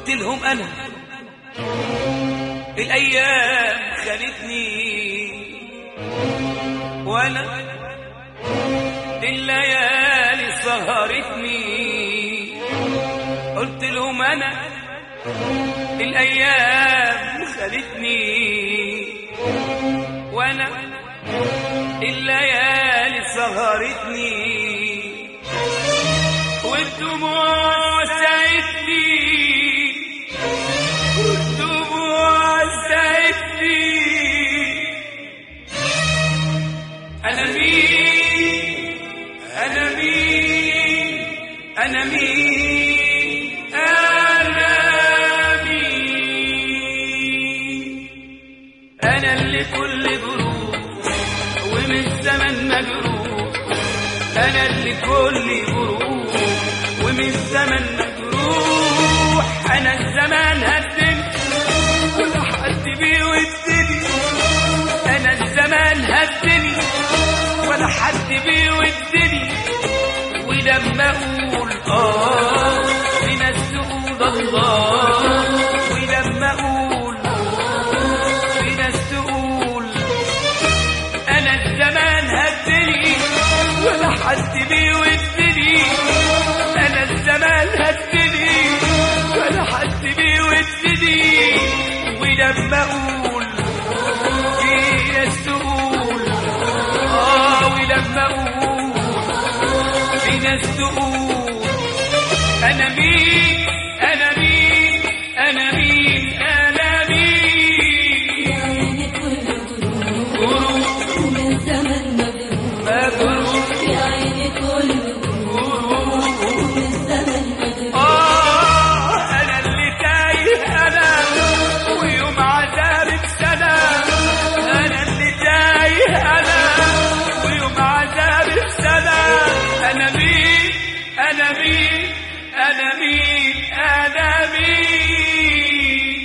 قلت لهم انا الايام خانتني وانا الليالي سهرتني قلت لهم انا الايام خانتني وانا الليالي سهرتني والدموع ساعدتني والدموع ساعدتني أنا مين أنا مين أنا مين أنا مين أنا اللي كل جروح ومن الزمن مجروح أنا اللي كل جروح ومن الزمن مجروح أنا الزمان هدني ولا حد بيودني أنا الزمان هدني ولا حد بيودني ولما أقول آه في ناس تقول الله ولما أقول في ناس تقول أنا الزمان هدني ولا حد بيودني أنا الزمان هدني ولا حد بيودني ولما أقول في ناس تقول آه ولما أقول في ناس تقول أنا مين أنا مين أنا مين أنا مين عيني كل غروب غروب من زمن مجروح مغروب يا عيني كل غروب غروب من زمن مجروح آه أنا اللي تايه أنا ويوم عذابك سنة أنا اللي تايه أنا ويوم عذابك سنة أنا مين أنا مين أنا مين أنا مين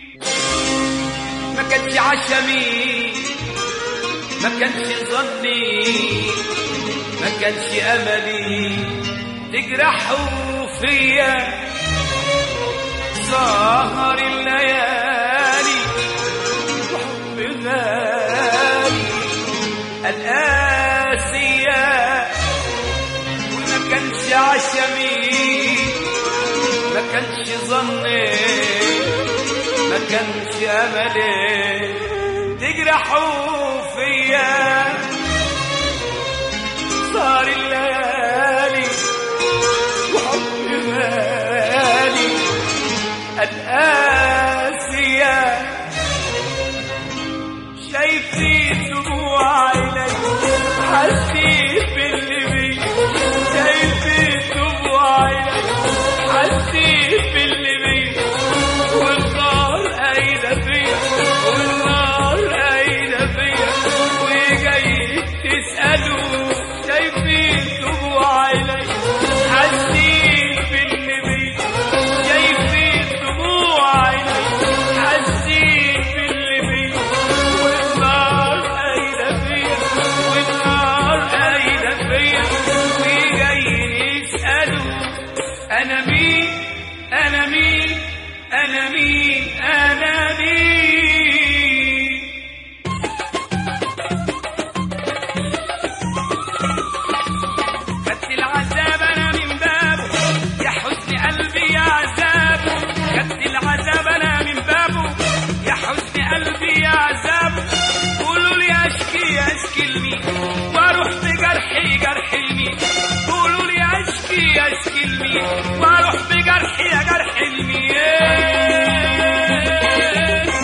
ما كانش عشمي ما كانش ظني ما كانش أملي تجرحوا فيا سهر الليالي وحب غالي القاسية وما كانش عشمي ما كانش ظني ما كانش أملي تجرحوا فيا سهر الليالي وحب غالي القاسية شايفين دموع عيني حاسين باللي بي شايفين دموع عيني حاسين باللي بي والنار قايدة فيا والنار قايدة فيا وجاي تسألوا شايفين دموع عيني حاسين باللي بي شايفين دموع عيني حاسين باللي بي والنار قايدة فيا والنار قايدة فيا وجايين يسألوا أنا مين أنا مين أنا مين أنا مين خدت العذاب انا من بابه يا حزن قلبي يا عذاب خدت العذاب انا من بابه يا حزن قلبي يا عذاب قولوا لي اشكي اشكي لمين واروح بجرحي جرح لمين قولوا لي اشكي اشكي لمين واروح بجرحي يا جرح لمين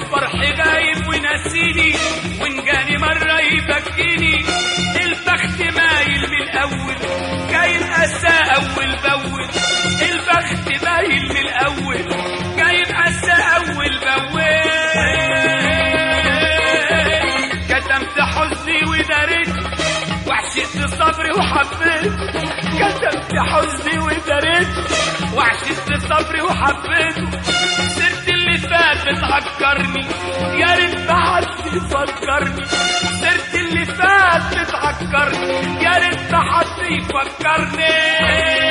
الفرح غايب ونسيني وإن جاني مرة يبكيني البخت مايل من الأول جاي الأسى أول بأول البخت مايل من الأول جاي الأسى أول بأول كتمت حزني وداريت وعشقت صبري وحبيت كتمت حزني وداريت وعشقت صبري وحبيت سرت اللي فات بتعكرني يا ريت ما حد يفكرني سرت اللي فات بتعكرني يا ريت ما حد يفكرني